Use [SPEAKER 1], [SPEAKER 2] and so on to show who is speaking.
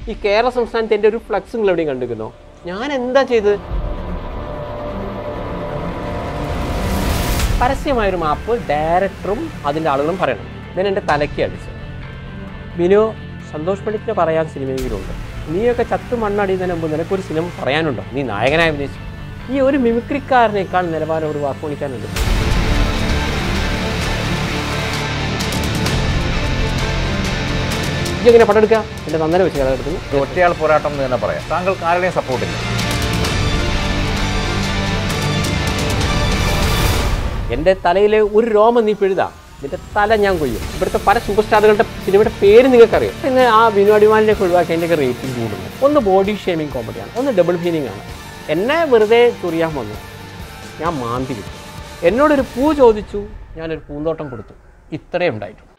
[SPEAKER 1] ഈ കേരള സംസ്ഥാനത്ത് എൻ്റെ ഒരു ഫ്ലക്സ് നിങ്ങൾ എവിടെയും കണ്ടിരിക്കുന്നോ ഞാൻ എന്താ ചെയ്തത് പരസ്യമായൊരു മാപ്പ് ഡയറക്ടറും അതിൻ്റെ ആളുകളും പറയണം ഞാൻ എൻ്റെ തലയ്ക്ക് അടിച്ചു ബിനു സന്തോഷ് പണ്ഡിറ്റിനെ പറയാൻ സിനിമയെങ്കിലുണ്ട് നീയൊക്കെ ചത്ത് മണ്ണടിയുന്നതിന് മുമ്പ് നിനക്കൊരു സിനിമ പറയാനുണ്ടോ നീ നായകനായി അഭിനയിച്ചു ഈ ഒരു മിമിക്രിക്കാരനേക്കാൾ നിലവാരം ഒരു വാക്ക് വിളിക്കാനുണ്ട് ഇജ്ജ് എങ്ങനെ പടം എടുക്കുക എൻ്റെ നന്നര വെച്ച് കഥ എടുക്കുന്നു
[SPEAKER 2] ഒരു ഒറ്റയാൾ പോരാട്ടം എന്ന് തന്നെ പറയാം താങ്കൾക്ക് ആരുടെയും സപ്പോർട്ടില്ല
[SPEAKER 1] എൻ്റെ തലയിലെ ഒരു രോമം നീ പിഴുതാ നിന്റെ തല ഞാൻ കൊയ്യും ഇവിടുത്തെ പല സൂപ്പർ സ്റ്റാറുകളുടെ സിനിമയുടെ പേര് നിങ്ങൾക്കറിയാം പിന്നെ ആ വിനോടിമാലിനൊക്കെ ഒഴിവാക്കി അതിൻ്റെയൊക്കെ റേറ്റിംഗ് കൂടുന്നു ഒന്ന് ബോഡി ഷേമിങ് കോമഡിയാണ് ഒന്ന് ഡബിൾ ഫീലിംഗ് ആണ് എന്നെ വെറുതെ ചൊറിയാൻ വന്നു ഞാൻ മാന്തി വിട്ടു എന്നോടൊരു പൂ ചോദിച്ചു ഞാനൊരു പൂന്തോട്ടം കൊടുത്തു ഇത്രയേ ഉണ്ടായിട്ടുള്ളൂ